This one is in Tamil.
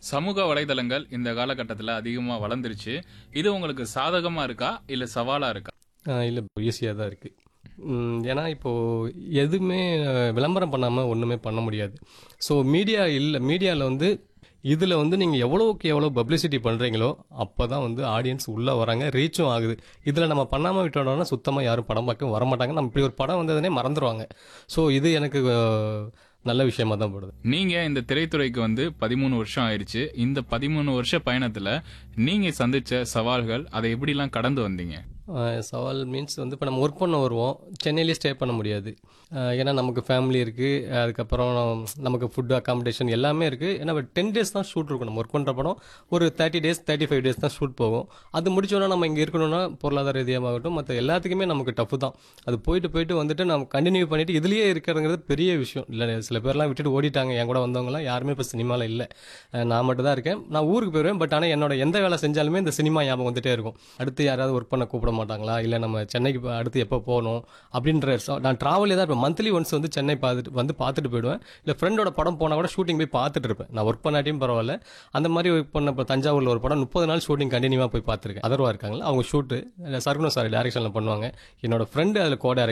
சமூக வலைதளங்கள் இந்த காலகட்டத்தில் அதிகமாக வளர்ந்துருச்சு இது உங்களுக்கு சாதகமாக இருக்கா இல்லை சவாலாக இருக்கா இல்லை ஈஸியாக தான் இருக்குது ஏன்னா இப்போது எதுவுமே அஹ், விளம்பரம் பண்ணாமல் ஒன்றுமே பண்ண முடியாது ஸோ மீடியா இல்லை மீடியாவில் வந்து இதில் வந்து நீங்கள் எவ்வளோக்கு எவ்வளோ பப்ளிசிட்டி பண்ணுறீங்களோ அப்போ தான் வந்து ஆடியன்ஸ் உள்ளே வராங்க ரீச்சும் ஆகுது இதில் நம்ம பண்ணாமல் விட்டோம்னா சுத்தமாக யாரும் படம் பார்க்க வரமாட்டாங்க நம்ம இப்படி ஒரு படம் வந்ததுனே மறந்துடுவாங்க ஸோ இது எனக்கு அஹ், நல்ல விஷயமா தான் படுது நீங்கள் இந்த திரைத்துறைக்கு வந்து பதிமூணு வருஷம் ஆயிடுச்சு இந்த பதிமூணு வருஷ பயணத்தில் நீங்கள் சந்திச்ச சவால்கள் அதை எப்படிலாம் கடந்து வந்தீங்க ஆஹ் சவால் மீன்ஸ் வந்து இப்போ நம்ம ஒர்க் பண்ண வருவோம் சென்னையிலே ஸ்டே பண்ண முடியாது ஆஹ் ஏன்னா நமக்கு ஃபேமிலி இருக்குது அதுக்கப்புறம் நமக்கு ஃபுட் அக்காமடேஷன் எல்லாமே இருக்குது ஏன்னா டென் டேஸ் தான் ஷூட் இருக்கும் நம்ம ஒர்க் பண்ணுற படம் ஒரு thirty days thirty five days தான் ஷூட் போகும் அது முடிச்சோன்னா நம்ம இங்கே இருக்கணும்னா பொருளாதார ரீதியாகட்டும் மற்ற எல்லாத்துக்குமே நமக்கு டஃப் தான் அது போயிட்டு போயிட்டு வந்துட்டு நம்ம கண்டினியூ பண்ணிட்டு இதுலேயே இருக்கிறதுங்கிறது பெரிய விஷயம் இல்லை சில பேர்லாம் விட்டுட்டு ஓடிட்டாங்க என் கூட வந்தவங்கலாம் யாருமே இப்போ சினிமாவில் இல்லை ஆஹ் நான் மட்டும் தான் இருக்கேன் நான் ஊருக்கு போயிடுவேன் பட் ஆனால் என்னோட எந்த வேலை செஞ்சாலுமே இந்த சினிமா ஞாபகம் வந்துட்டே இருக்கும் அடுத்து யாராவது ஒர்க் பண்ண கூப்பிட மாட்டாங்களா இல்லை நம்ம சென்னைக்கு போ- அடுத்து எப்போ போகணும் அப்படின்ற ச- நான் ட்ராவலே தான் இருப்பேன் மந்த்லி ஒன்ஸ் வந்து சென்னை பார்த்துட்டு வந்து பார்த்துட்டு போயிடுவேன் இல்லை ஃப்ரெண்டோட படம் போனால் கூட ஷூட்டிங் போய் பார்த்துட்டு இருப்பேன் நான் ஒர்க் பண்ணாட்டியும் பரவாயில்ல அந்த மாதிரி ஒர்க் பண்ண இப்போ தஞ்சாவூரில் ஒரு படம் முப்பது நாள் ஷூட்டிங் கண்டினியூவாக போய் பார்த்துருக்கேன் அதர்வா இருக்காங்களா அவங்க ஷூட்டு சர்குணம் சார் டேரக்ஷனில் பண்ணுவாங்க என்னோட ஃப்ரெண்டு அதில் கோ